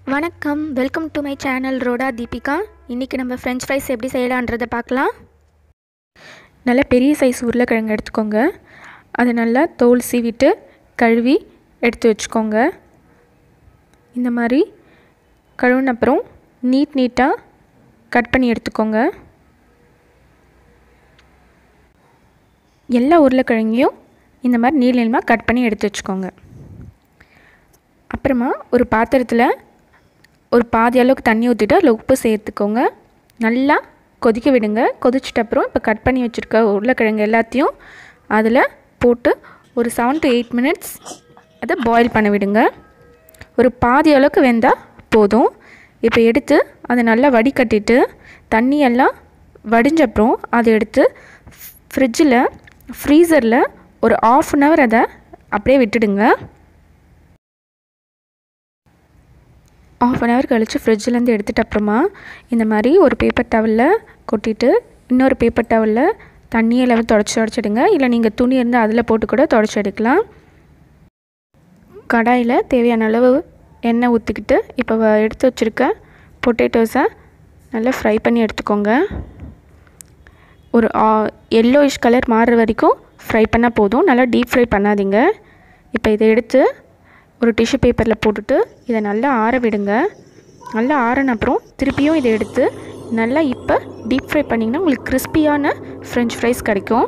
வணக்கம் welcome to my channel ரோடா தீபிகா இன்றைக்கி நம்ம ஃப்ரெஞ்ச் ஃப்ரைஸ் எப்படி செய்யலான்றதை பார்க்கலாம் நல்ல பெரிய சைஸ் உருளைக்கிழங்கு எடுத்துக்கோங்க அதை நல்லா தோல் சீவிட்டு கழுவி எடுத்து வச்சுக்கோங்க இந்த மாதிரி கழுவின அப்புறம் நீட் நீட்டாக கட் பண்ணி எடுத்துக்கோங்க எல்லா உருளைக்கிழங்கையும் இந்த மாதிரி நீள நீளமாக கட் பண்ணி எடுத்து வச்சுக்கோங்க அப்புறமா ஒரு பாத்திரத்தில் ஒரு பாதி அளவுக்கு தண்ணி ஊற்றிட்டு அதில் உப்பு சேர்த்துக்கோங்க நல்லா கொதிக்க விடுங்க கொதிச்சிட்ட அப்புறம் இப்போ கட் பண்ணி வச்சுருக்க உருளைக்கிழங்கு எல்லாத்தையும் அதில் போட்டு ஒரு செவன் டு எயிட் மினிட்ஸ் அதை பாயில் பண்ண விடுங்க ஒரு பாதி அளவுக்கு வெந்தால் போதும் இப்போ எடுத்து அதை நல்லா வடிகட்டிட்டு தண்ணியெல்லாம் வடிஞ்சப்புறம் அதை எடுத்து ஃப்ரிட்ஜில் ஃப்ரீசரில் ஒரு ஆஃப் அன் ஹவர் அதை அப்படியே விட்டுடுங்க ஆஃப் அன் ஹவர் கழித்து ஃப்ரிட்ஜிலேருந்து எடுத்துகிட்ட அப்புறமா இந்த மாதிரி ஒரு பேப்பர் டவலில் கொட்டிட்டு இன்னொரு பேப்பர் டவலில் தண்ணியை எல்லாம் தொடச்சி தொடச்சிடுங்க இல்லை நீங்கள் துணி இருந்தால் அதில் போட்டு கூட தொடச்சி எடுக்கலாம் கடாயில் தேவையான அளவு எண்ணெய் ஊற்றிக்கிட்டு இப்போ எடுத்து வச்சுருக்க பொட்டேட்டோஸை நல்லா ஃப்ரை பண்ணி எடுத்துக்கோங்க ஒரு எல்லோயிஷ் கலர் மாறுற வரைக்கும் ஃப்ரை பண்ணால் போதும் நல்லா டீப் ஃப்ரை பண்ணாதீங்க இப்போ இதை எடுத்து ஒரு டிஷ்யூ பேப்பரில் போட்டுட்டு இதை நல்லா ஆற விடுங்க நல்லா ஆறின அப்புறம் திருப்பியும் இதை எடுத்து நல்லா இப்போ டீப் ஃப்ரை பண்ணிங்கன்னா உங்களுக்கு கிறிஸ்பியான ஃப்ரெஞ்ச் ஃப்ரைஸ் கிடைக்கும்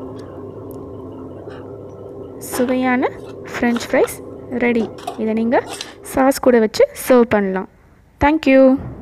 சுவையான ஃப்ரெஞ்ச் ஃப்ரைஸ் ரெடி இதை நீங்கள் சாஸ் கூட வச்சு சர்வ் பண்ணலாம் தேங்க்யூ